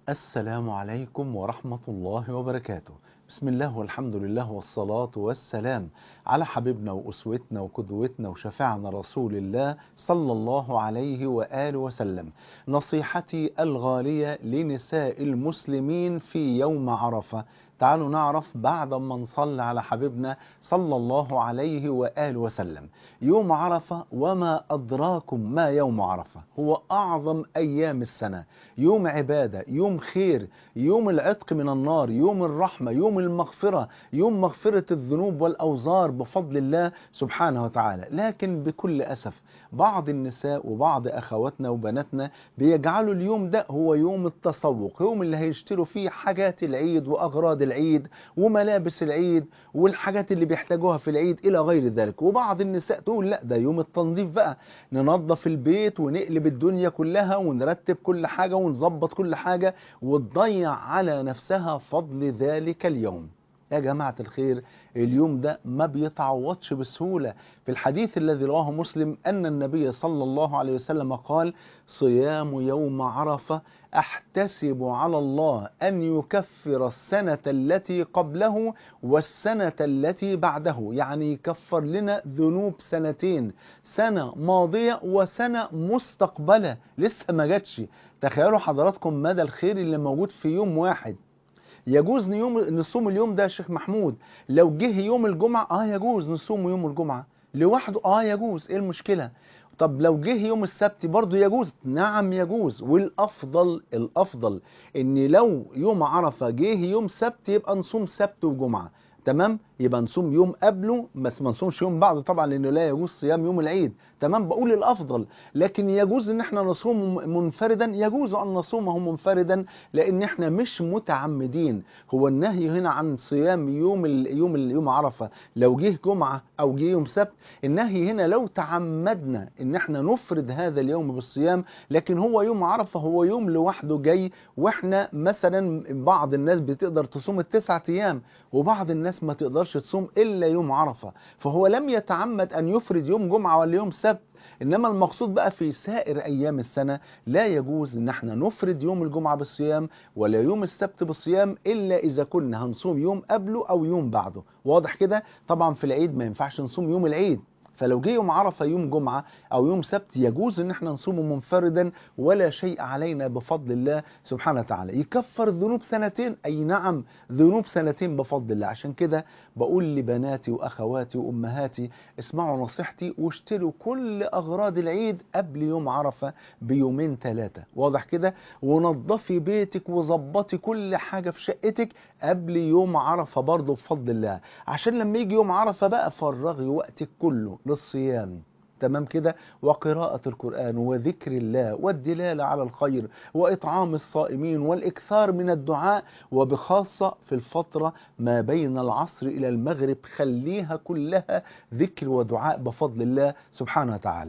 السلام عليكم ورحمة الله وبركاته بسم الله والحمد لله والصلاة والسلام على حبيبنا وأسوتنا وقدوتنا وشفاعنا رسول الله صلى الله عليه وآله وسلم نصيحتي الغالية لنساء المسلمين في يوم عرفة تعالوا نعرف بعد ما نصلي على حبيبنا صلى الله عليه وآله وسلم يوم عرفة وما أدراكم ما يوم عرفة هو أعظم أيام السنة يوم عبادة يوم خير يوم العتق من النار يوم الرحمة يوم المغفرة يوم مغفرة الذنوب والأوزار بفضل الله سبحانه وتعالى لكن بكل أسف بعض النساء وبعض أخواتنا وبناتنا بيجعلوا اليوم ده هو يوم التسوق يوم اللي هيشتروا فيه حاجات العيد وأغراض العيد وملابس العيد والحاجات اللي بيحتاجوها في العيد إلى غير ذلك وبعض النساء تقول لا ده يوم التنظيف بقى ننظف البيت ونقلب الدنيا كلها ونرتب كل حاجة ونظبط كل حاجة وتضيع على نفسها فضل ذلك اليوم يا جماعة الخير اليوم ده ما بيتعوضش بسهولة في الحديث الذي رواه مسلم أن النبي صلى الله عليه وسلم قال صيام يوم عرفة أحتسب على الله أن يكفر السنة التي قبله والسنة التي بعده يعني يكفر لنا ذنوب سنتين سنة ماضية وسنة مستقبلة لسه ما جاتش تخيلوا حضراتكم مدى الخير اللي موجود في يوم واحد يجوز يوم نصوم اليوم ده يا شيخ محمود لو جه يوم الجمعة اه يجوز نصوم يوم الجمعة لوحده اه يجوز ايه المشكلة طب لو جه يوم السبت برضه يجوز نعم يجوز والافضل الافضل ان لو يوم عرفة جه يوم سبت يبقى نصوم سبت وجمعة تمام يبقى نصوم يوم قبله بس ما نصومش يوم بعده طبعا لانه لا يجوز صيام يوم العيد تمام بقول الافضل لكن يجوز ان احنا نصوم منفردا يجوز ان نصومه منفردا لان احنا مش متعمدين هو النهي هنا عن صيام يوم ال يوم ال يوم عرفه لو جه جمعه او جه يوم سبت النهي هنا لو تعمدنا ان احنا نفرد هذا اليوم بالصيام لكن هو يوم عرفه هو يوم لوحده جاي واحنا مثلا بعض الناس بتقدر تصوم التسعة ايام وبعض الناس ما تقدرش تصوم الا يوم عرفه فهو لم يتعمد ان يفرد يوم جمعه ولا يوم سبت انما المقصود بقى في سائر ايام السنه لا يجوز ان احنا نفرد يوم الجمعه بالصيام ولا يوم السبت بالصيام الا اذا كنا هنصوم يوم قبله او يوم بعده واضح كده طبعا في العيد ما ينفعش نصوم يوم العيد فلو جه يوم عرفه يوم جمعه او يوم سبت يجوز ان احنا نصومه منفردا ولا شيء علينا بفضل الله سبحانه وتعالى يكفر ذنوب سنتين اي نعم ذنوب سنتين بفضل الله عشان كده بقول لبناتي واخواتي وامهاتي اسمعوا نصيحتي واشتروا كل اغراض العيد قبل يوم عرفه بيومين ثلاثه واضح كده ونظفي بيتك وظبطي كل حاجه في شقتك قبل يوم عرفه برضه بفضل الله عشان لما يجي يوم عرفه بقى فرغي وقتك كله للصيام تمام كده وقراءة القرآن وذكر الله والدلالة على الخير وإطعام الصائمين والإكثار من الدعاء وبخاصة في الفترة ما بين العصر إلى المغرب خليها كلها ذكر ودعاء بفضل الله سبحانه وتعالى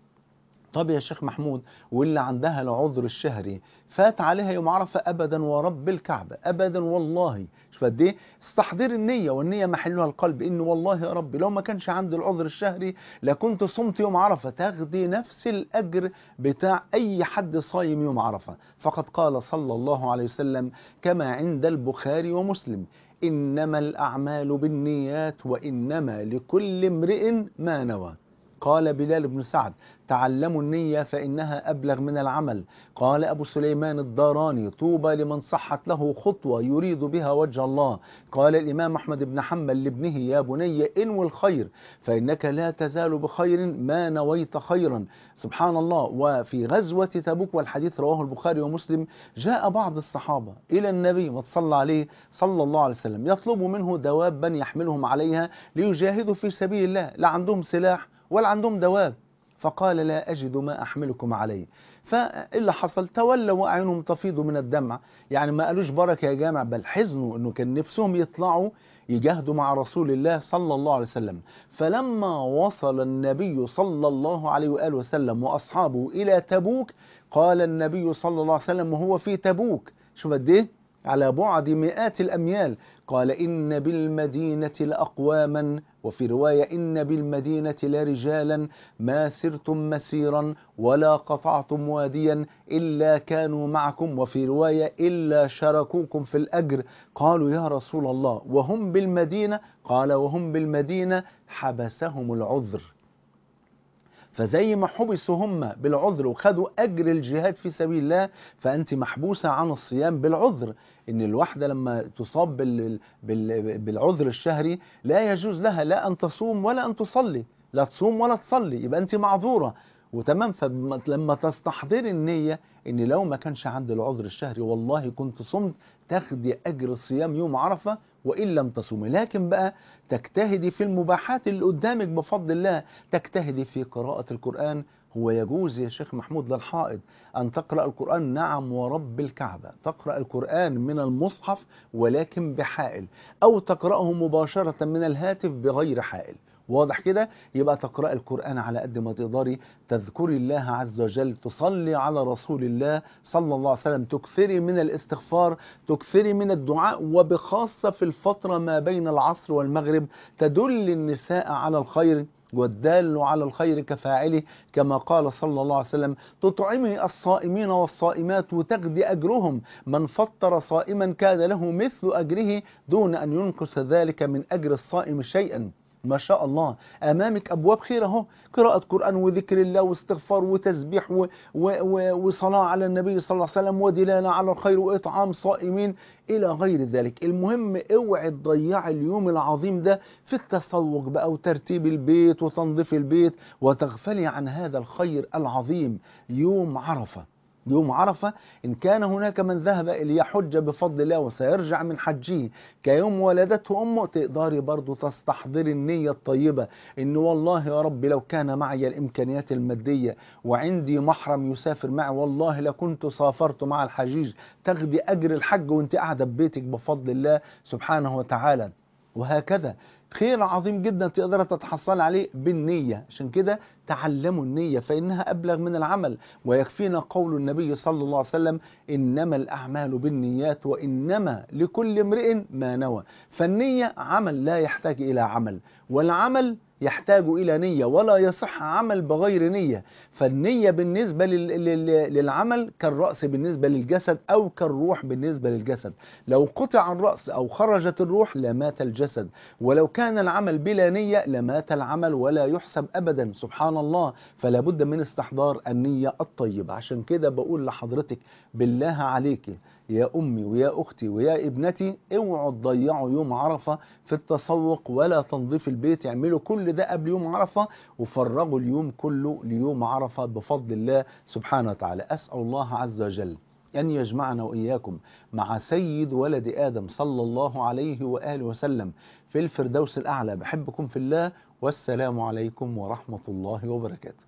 طب يا شيخ محمود واللي عندها العذر الشهري فات عليها يوم عرفة أبدا ورب الكعبة أبدا والله شوف قد ايه استحضير النية والنية محلها القلب إن والله يا رب لو ما كانش عندي العذر الشهري لكنت صمت يوم عرفة تاخدي نفس الأجر بتاع أي حد صايم يوم عرفة فقد قال صلى الله عليه وسلم كما عند البخاري ومسلم إنما الأعمال بالنيات وإنما لكل امرئ ما نوى قال بلال بن سعد تعلموا النية فإنها أبلغ من العمل قال أبو سليمان الداراني طوبى لمن صحت له خطوة يريد بها وجه الله قال الإمام أحمد بن حنبل لابنه يا بني إنو الخير فإنك لا تزال بخير ما نويت خيرا سبحان الله وفي غزوة تبوك والحديث رواه البخاري ومسلم جاء بعض الصحابة إلى النبي ما تصلى عليه صلى الله عليه وسلم يطلب منه دوابا يحملهم عليها ليجاهدوا في سبيل الله لا عندهم سلاح ولا عندهم دواب فقال لا أجد ما أحملكم عليه فإلا حصل تولوا وأعينهم تفيض من الدمع يعني ما قالوش بركة يا جامع بل حزنوا أنه كان نفسهم يطلعوا يجاهدوا مع رسول الله صلى الله عليه وسلم فلما وصل النبي صلى الله عليه وآله وسلم وأصحابه إلى تبوك قال النبي صلى الله عليه وسلم وهو في تبوك شوف قد ايه على بعد مئات الأميال قال إن بالمدينة لأقواما وفي رواية إن بالمدينة لرجالا ما سرتم مسيرا ولا قطعتم واديا إلا كانوا معكم وفي رواية إلا شاركوكم في الأجر قالوا يا رسول الله وهم بالمدينة قال وهم بالمدينة حبسهم العذر فزي ما حبسوا هم بالعذر وخدوا أجر الجهاد في سبيل الله فأنت محبوسة عن الصيام بالعذر إن الواحدة لما تصاب بال... بال... بالعذر الشهري لا يجوز لها لا أن تصوم ولا أن تصلي لا تصوم ولا تصلي يبقى أنت معذورة وتمام فلما تستحضري النية ان لو ما كانش عندي العذر الشهري والله كنت صمت تاخدي اجر الصيام يوم عرفة وان لم تصومي لكن بقى تجتهدي في المباحات اللي قدامك بفضل الله تجتهدي في قراءة القرآن هو يجوز يا شيخ محمود للحائض أن تقرأ القرآن نعم ورب الكعبة تقرأ القرآن من المصحف ولكن بحائل أو تقرأه مباشرة من الهاتف بغير حائل واضح كده يبقى تقرأ القرآن على قد ما تقدري تذكري الله عز وجل تصلي على رسول الله صلى الله عليه وسلم تكثري من الاستغفار تكثري من الدعاء وبخاصة في الفترة ما بين العصر والمغرب تدل النساء على الخير والدال على الخير كفاعله كما قال صلى الله عليه وسلم تطعمي الصائمين والصائمات وتغدي أجرهم من فطر صائما كان له مثل أجره دون أن ينقص ذلك من أجر الصائم شيئا ما شاء الله امامك ابواب خير اهو قراءه قران وذكر الله واستغفار وتسبيح و و و وصلاه على النبي صلى الله عليه وسلم ودلاله على الخير واطعام صائمين الى غير ذلك المهم اوعي تضيعي اليوم العظيم ده في التسوق بقى وترتيب البيت وتنظيف البيت وتغفلي عن هذا الخير العظيم يوم عرفه يوم عرفة إن كان هناك من ذهب ليحج بفضل الله وسيرجع من حجه كيوم ولدته أمه تقدري برضو تستحضري النية الطيبة إن والله يا رب لو كان معي الإمكانيات المادية وعندي محرم يسافر معي والله لكنت سافرت مع الحجيج تاخدي أجر الحج وانت قاعدة ببيتك بفضل الله سبحانه وتعالى وهكذا خير عظيم جدا تقدر تتحصل عليه بالنية عشان كده تعلموا النية فإنها أبلغ من العمل ويكفينا قول النبي صلى الله عليه وسلم إنما الأعمال بالنيات وإنما لكل امرئ ما نوى فالنية عمل لا يحتاج إلى عمل والعمل يحتاج إلى نية ولا يصح عمل بغير نية فالنية بالنسبة للعمل كالرأس بالنسبة للجسد أو كالروح بالنسبة للجسد لو قطع الرأس أو خرجت الروح لمات الجسد ولو كان العمل بلا نية لمات العمل ولا يحسب أبدا سبحان الله فلا بد من استحضار النية الطيبة عشان كده بقول لحضرتك بالله عليك يا أمي ويا أختي ويا ابنتي اوعوا تضيعوا يوم عرفة في التسوق ولا تنظيف البيت اعملوا كل ده قبل يوم عرفة وفرغوا اليوم كله ليوم عرفة بفضل الله سبحانه وتعالى أسأل الله عز وجل أن يجمعنا وإياكم مع سيد ولد آدم صلى الله عليه وآله وسلم في الفردوس الأعلى بحبكم في الله والسلام عليكم ورحمة الله وبركاته